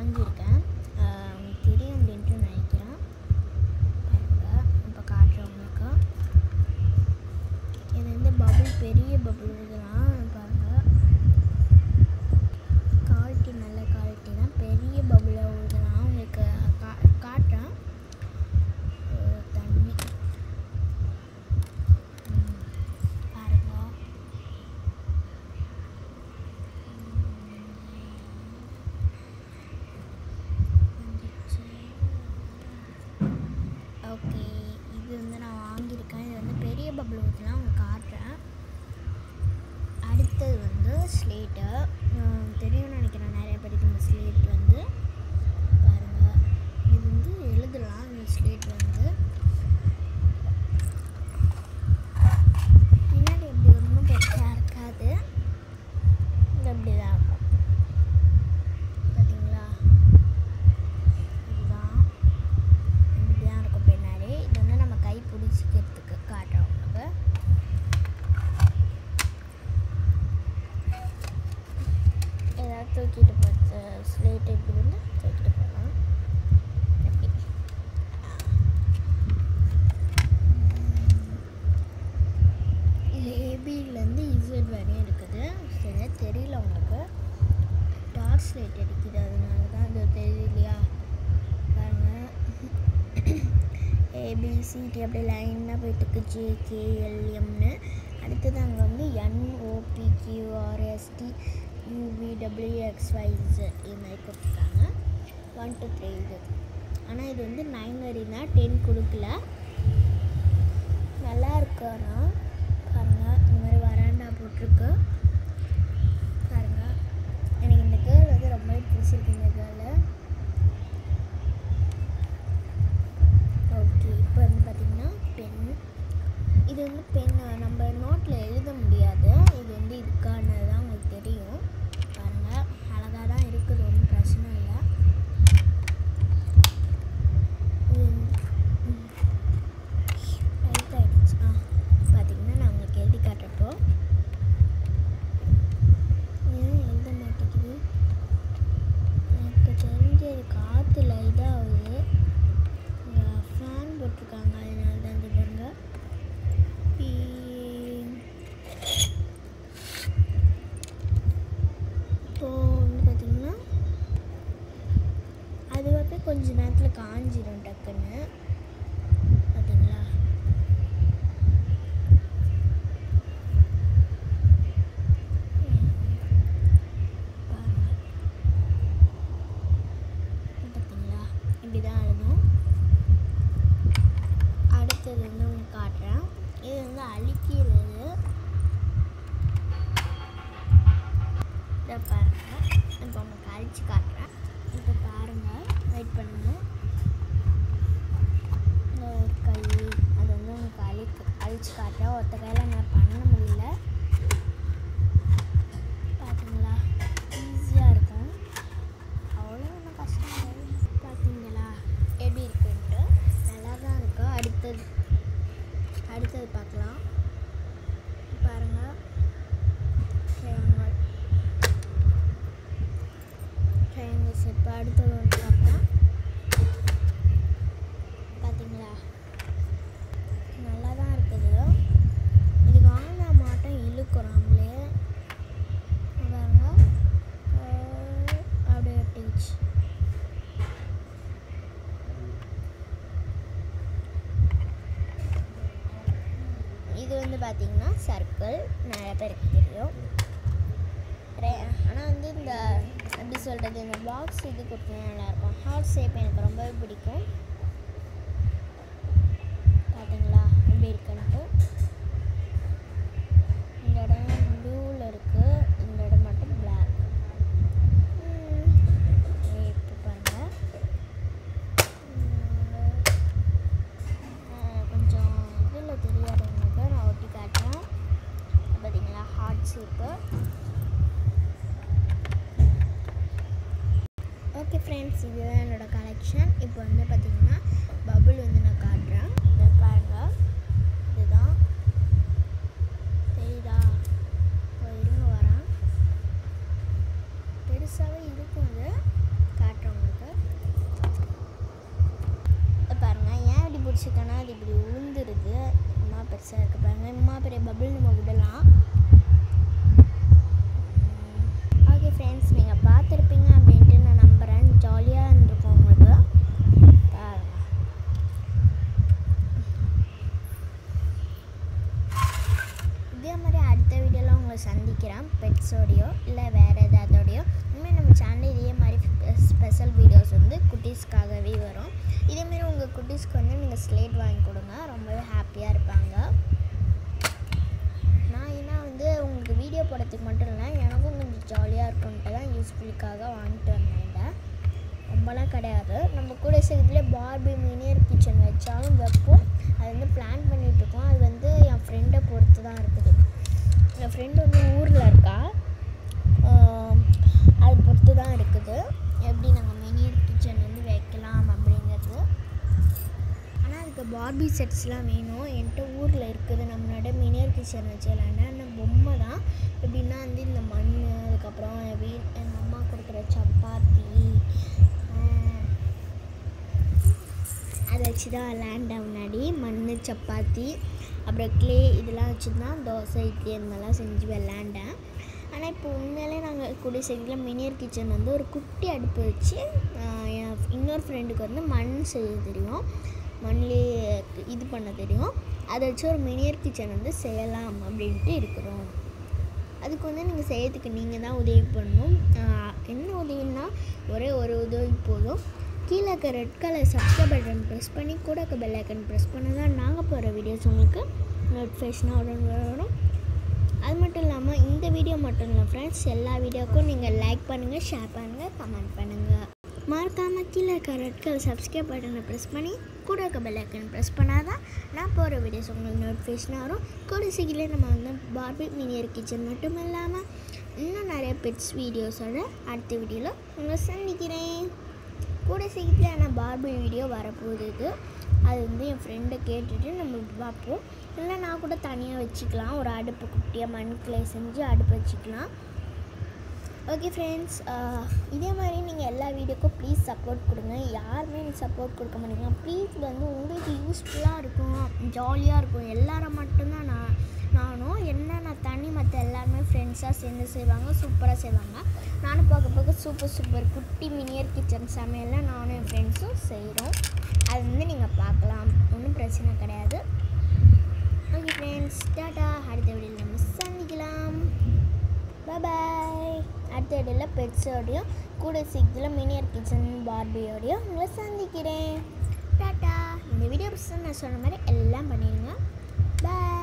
வாங்கியிருக்கேன் ஆஹ் உங்களுக்கு தெரியும் அப்படின்ட்டு நினைக்கிறேன் பாருங்க இப்போ காட்டுறேன் உங்களுக்கு இது வந்து பபுள் பெரிய பபுள் இதெல்லாம் பாருங்க குவாலிட்டி நல்ல குவாலிட்டி தான் பெரிய பபுளாக ஊதுலாம் உங்களுக்கு கா காட்டுறேன் அஹ் தண்ணி ம், பாருங்க ஓகே இது வந்து நான் வாங்கியிருக்கேன் இது வந்து பெரிய பபுள் ஊற்றலாம் உங்களுக்கு காட்டுறேன் அடுத்தது வந்து ஸ்லேட்டு தெரியும்னு நினைக்கிறேன் நிறைய பேருக்கு இந்த ஸ்லேட் வந்து பாருங்கள் இது வந்து எழுதலாம் இந்த ஸ்லேட் வந்து பின்னாடி இப்படி ஒன்றும் பெருசாக இருக்காது இது அப்படி தான் இருக்கும் பார்த்தீங்களா இதுதான் இப்படி தான் இருக்கும் பின்னாடி இது வந்து நம்ம கை பிடிச்சிக்கிறதுக்கு காட்டுறோம் உங்களுக்கு ஏதாவது தூக்கிட்டு போச்சு ஸ்லேட் இப்படி வந்து தூக்கிட்டு போகலாம் அப்படி இது ஏபியிலேருந்து இசட் வரையும் இருக்குது சரியா தெரியல உங்களுக்கு டார்ச் லைட் அடிக்குது அதனால தான் அது தெரியலையா பாருங்க ஏபிசிடி அப்படியே லைனாக போயிட்டுருக்கு ஜேகேஎல்எம்னு அடுத்தது அங்கே வந்து என்ஓபிக்யூஆர்எஸ்டி யூவிடபிள்யூஎக்ஸ்ஒய்சட் இது மாதிரி கொடுத்துருக்காங்க ஒன் டூ த்ரீ இது ஆனால் இது வந்து நைன் வரையும் தான் டென் கொடுக்கல நல்லா இருக்கு ஆனால் பாருங்கள் இந்த மாதிரி வராண்டா போட்டிருக்கு பாருங்க எனக்கு இந்த கேர்ள் வந்து ரொம்பவே பிடிச்சிருக்கு இந்த கேர்ளு ஓகே இப்போ வந்து பார்த்திங்கன்னா பென் இது வந்து பென் நம்ம நோட்டில் எழுத முடியாது இது வந்து இதுக்கானது தான் உங்களுக்கு தெரியும் பாருங்கள் அழகாக தான் இருக்குது ஒன்றும் பிரச்சனை இல்லை இது டைட் ஆகிடுச்சு ஆ பார்த்தீங்கன்னா நான் உங்களுக்கு எழுதி காட்டுறப்போ ஏன் எழுத மாட்டேங்குது எனக்கு தெரிஞ்சு இது காற்றுல இதாகுது ஃபேன் போட்டிருக்காங்க அதனால தான் இது பாருங்க இப்போ வந்து பார்த்தீங்கன்னா அது வந்து கொஞ்ச நேரத்தில் காஞ்சிடும் டக்குன்னு பார்த்தீங்களா பாருங்க பார்த்தீங்களா இப்படி தான் எழுதும் அடுத்தது வந்து உங்களுக்கு காட்டுறேன் இது வந்து அழிக்கிறது இதை பாருங்க இப்போ உங்களுக்கு அழிச்சு காட்டுறேன் இப்போ பாருங்க வெயிட் பண்ணுங்க இந்த ஒரு கை அது வந்து உங்களுக்கு அழிக்கு அழிச்சு காட்டுறேன் ஒத்த கையில் நான் பண்ண முடியல பார்த்தீங்களா ஈஸியாக இருக்கும் அவ்வளோ ஒன்றும் கஷ்டம் இல்லை பார்த்தீங்களா எப்படி இருக்குன்ட்டு நல்லா தான் இருக்கு அடுத்தது அடுத்தது பார்க்கலாம் பாருங்க ட்ரையாங்கல் ட்ரையாங்கிள்ஸ் இப்போ அடுத்தது வந்து பார்க்கலாம் பார்த்தீங்களா நல்லா தான் இருக்குது இது வாங்கினா மாட்டம் இழுக்கும் நம்மளே பாருங்க அஹ் அப்படியே ஒட்டிக்கிச்சு இது வந்து பார்த்தீங்கன்னா சர்க்கிள் நிறைய பேருக்கு தெரியும் ஆனால் வந்து இந்த எப்படி சொல்கிறது இந்த பாக்ஸ் இது கொடுத்தா நல்லாயிருக்கும் ஹார்ட் ஷேப் எனக்கு ரொம்பவே பிடிக்கும் பார்த்தீங்களா எப்படி இருக்குன்ட்டு இந்த இடம் ப்ளூவில் இருக்குது இந்த இடம் மட்டும் பிளாக் இப்போ பாருங்கள் கொஞ்சம் இதில் தெரியாதவங்களுக்கு நான் ஒட்டி காட்டுறேன் பார்த்தீங்களா ஹார்ட் ஷேப்பு ஓகே ஃப்ரெண்ட்ஸ் இதுதான் என்னோடய கலெக்ஷன் இப்போ வந்து பார்த்தீங்கன்னா பபுள் வந்து நான் காட்டுறேன் இதை பாருங்க இதுதான் தெரியுதா இப்போ இருங்க வரேன் பெருசாகவே இருக்கும் அது காட்டுறேன் பெருசாக இருக்குது பாருங்க இம்மா பெரிய பபிள் நம்ம விடலாம் ஓகே ஃப்ரெண்ட்ஸ் நீங்கள் பார்த்துருப்பீங்க அப்படின்ட்டு நான் நம்புகிறேன் ஜாலியாக இருந்திருக்கும் உங்களுக்கு பாருங்க இதே மாதிரி அடுத்த வீடியோவில் உங்களை சந்திக்கிறேன் பெட்ஸோடையோ இல்லை வேறு ஏதாவதோடையோ இனிமேல் நம்ம சேனல் இதே மாதிரி ஸ்பெஷல் வீடியோஸ் வந்து குட்டீஸ்க்காகவே வரும் இதேமாரி உங்கள் குட்டீஸ்க்கு வந்து நீங்கள் ஸ்லேட் வாங்கி கொடுங்க ரொம்பவே ஹாப்பியாக இருப்பாங்க நான் ஏன்னா வந்து உங்களுக்கு வீடியோ போடுறதுக்கு மட்டும் இல்லை எனக்கும் கொஞ்சம் ஜாலியாக இருக்கும்ன்ட்டு தான் யூஸ்ஃபுல்லுக்காக வாங்கிட்டு வந்தேன் இதை. ரொம்பலாம் கிடையாது நம்ம கூட சேர்த்துல பார்பி மினியர் கிச்சன் வச்சாலும் வைப்போம் அது வந்து பிளான் பண்ணிட்டு இருக்கோம் அது வந்து என் ஃப்ரெண்டை பொறுத்து தான் இருக்குது என் ஃப்ரெண்டு வந்து ஊரில் இருக்கா ஆம், அது பொறுத்து தான் இருக்குது எப்படி நாங்கள் மினியர் கிச்சன் வந்து வைக்கலாம் அப்படிங்கிறது ஆனால் அதுக்கு பார்பி செட்ஸ்லாம் வேணும் என்கிட்ட ஊரில் இருக்குது நம்மளோட மினியர் கிச்சன் வச்சுக்கலான்னா ஆனால் பொம்மை தான் எப்படின்னா வந்து இந்த மண் அதுக்கப்புறம் என் வீ எங்கள் அம்மா கொடுக்குற சப்பாத்தி ஆஹ், அதை வச்சு தான் விளாண்டேன் முன்னாடி மண் சப்பாத்தி அப்புறம் க்ளே இதெல்லாம் வச்சு தான் தோசை இட்லி அந்த மாதிரிலாம் செஞ்சு விளாண்டேன் ஆனால் இப்போ உண்மையிலே நாங்கள் கூடிய சீக்கிரம் மினியர் கிச்சன் வந்து ஒரு குட்டி அடுப்பு வச்சு ஆஹ், என் இன்னொரு ஃப்ரெண்டுக்கு வந்து மண் செய்ய தெரியும் மண்ணிலே இது பண்ண தெரியும் அதை வச்சு ஒரு மினியர் கிச்சன் வந்து செய்யலாம் அப்படின்ட்டு இருக்கிறோம் அதுக்கு வந்து நீங்கள் செய்யறதுக்கு நீங்கள் தான் உதவி பண்ணணும் ஆஹ் என்ன உதவின்னா ஒரே ஒரு உதவி போதும் கீழே இருக்க red colour subscribe button press பண்ணி கூட இருக்க பெல் ஐக்கன் ப்ரெஸ் பண்ண தான் நாங்கள் போகிற வீடியோஸ் உங்களுக்கு நோட்டிஃபிகேஷனாக உடனே வரும் அது மட்டும் இல்லாமல் இந்த வீடியோ மட்டும் இல்லை ஃப்ரெண்ட்ஸ் எல்லா வீடியோக்கும் நீங்கள் லைக் பண்ணுங்கள் ஷேர் பண்ணுங்கள் கமெண்ட் பண்ணுங்கள் மறக்காமல் கீழே இருக்க ரெட் கலர் சப்ஸ்கிரைப் பட்டனை ப்ரெஸ் பண்ணி கூட இருக்க பெல் ஐக்கன் ப்ரெஸ் பண்ணால் தான் நான் போகிற வீடியோஸ் உங்களுக்கு நோட்டிஃபிகேஷனாக வரும் கூட சீக்கிரம் நம்ம வந்து பார்பி மினியர் கிச்சன் மட்டும் இல்லாமல் இன்னும் நிறைய பெட்ஸ் வீடியோஸோட அடுத்த வீடியோவில் உங்களை சந்திக்கிறேன் கூட சீக்கிரத்தில் நான் பார்பி வீடியோ வரப்போகுது இது அது வந்து என் ஃப்ரெண்டை கேட்டுட்டு நம்ம பார்ப்போம் இல்லை நான் கூட தனியாக வச்சுக்கலாம் ஒரு அடுப்பு குட்டியாக மண்களை செஞ்சு அடுப்பு வச்சுக்கலாம் ஓகே ஃப்ரெண்ட்ஸ் இதே மாதிரி நீங்கள் எல்லா வீடியோக்கும் ப்ளீஸ் சப்போர்ட் கொடுங்க யாருமே எனக்கு சப்போர்ட் கொடுக்க மாட்டீங்க ப்ளீஸ் வந்து உங்களுக்கு யூஸ்ஃபுல்லாக இருக்கும் ஜாலியாக இருக்கும் எல்லாரும் மட்டும்தான் நான் நானும் என்ன நான் தனி மற்ற எல்லாருமே ஃப்ரெண்ட்ஸாக சேர்ந்து செய்வாங்க சூப்பராக செய்வாங்க நானும் பார்க்க பார்க்க சூப்பர் சூப்பர் குட்டி மினியர் கிச்சன் சமையல்லாம் நானும் என் ஃப்ரெண்ட்ஸும் செய்கிறோம் அது வந்து நீங்கள் பார்க்கலாம் ஒன்றும் பிரச்சனை கிடையாது ஓகே ஃப்ரெண்ட்ஸ் டாட்டா அடுத்த வீடியோவில் நம்ம சந்திக்கலாம் பாய் அடுத்த வீடியோவில் பெட்ஸோடையும் கூட சீக்கிரம் மினியர் கிச்சன் பார்பியோடையும் உங்களை சந்திக்கிறேன் டாட்டா இந்த வீடியோ நான் சொன்ன மாதிரி எல்லாம் பண்ணிடுங்க பாய்